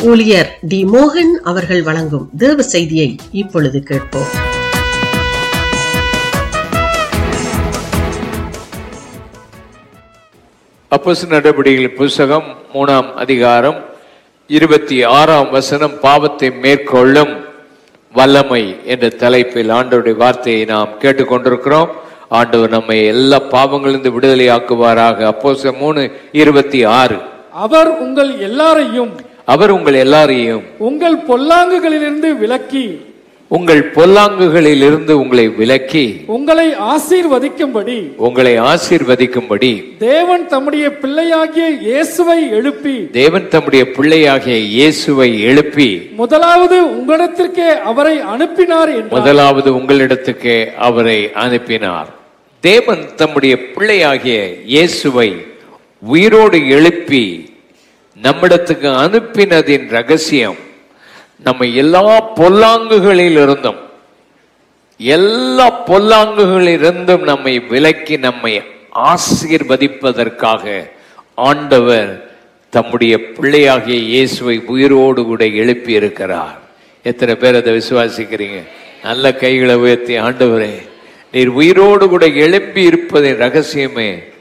ஊழியர் டி மோகன் அவர்கள் வழங்கும் தேவ செய்தியை இப்பொழுது கேட்போம் அப்போஸ் நடவடிக்கைகள் புஸ்தகம் மூணாம் அதிகாரம் இருபத்தி ஆறாம் வசனம் பாவத்தை மேற்கொள்ளும் வல்லமை என்ற தலைப்பில் ஆண்டவருடைய வார்த்தையை நாம் கேட்டுக்கொண்டிருக்கிறோம் ஆண்டவர் நம்மை எல்லா பாவங்களிலிருந்து விடுதலை ஆக்குவாராக அப்போஸ் மூணு இருபத்தி ஆறு அவர் உங்கள் எல்லாரையும் அவர் உங்கள் எல்லாரையும் உங்கள் பொல்லாங்குகளிலிருந்து விலக்கி உங்கள் பொல்லாங்குகளில் இருந்து உங்களை விலக்கி உங்களை ஆசீர்வதிக்கும்படி உங்களை ஆசீர்வதிக்கும்படி தேவன் தம்முடைய பிள்ளையாகிய இயேசுவை எழுப்பி தேவன் தம்முடைய பிள்ளையாகிய இயேசுவை எழுப்பி முதலாவது உங்களிடத்திற்கே அவரை அனுப்பினார் என்றார் முதலாவது உங்களிடத்துக்கு அவரை அனுப்பினார் தேவன் தம்முடைய பிள்ளையாகிய இயேசுவை உயிரோடு எழுப்பி நம்மிடத்துக்கு அனுப்பினதின் ரகசியம் நம்ம எல்லா பொல்லாங்குகளில் இருந்தும் எல்லா பொல்லாங்குகளில் இருந்தும் நம்மை விலக்கி நம்மை ஆசீர்வதிப்பதற்காக ஆண்டவர் தம்முடைய பிள்ளையாகிய இயேசுவை உயிரோடு கூட எழுப்பி இருக்கிறார் எத்தனை பேர் அதை விசுவாசிக்கிறீங்க நல்ல கைகளை உயர்த்தி ஆண்டவரே நீர் உயிரோடு கூட எழுப்பி இருப்பதின் ரகசியமே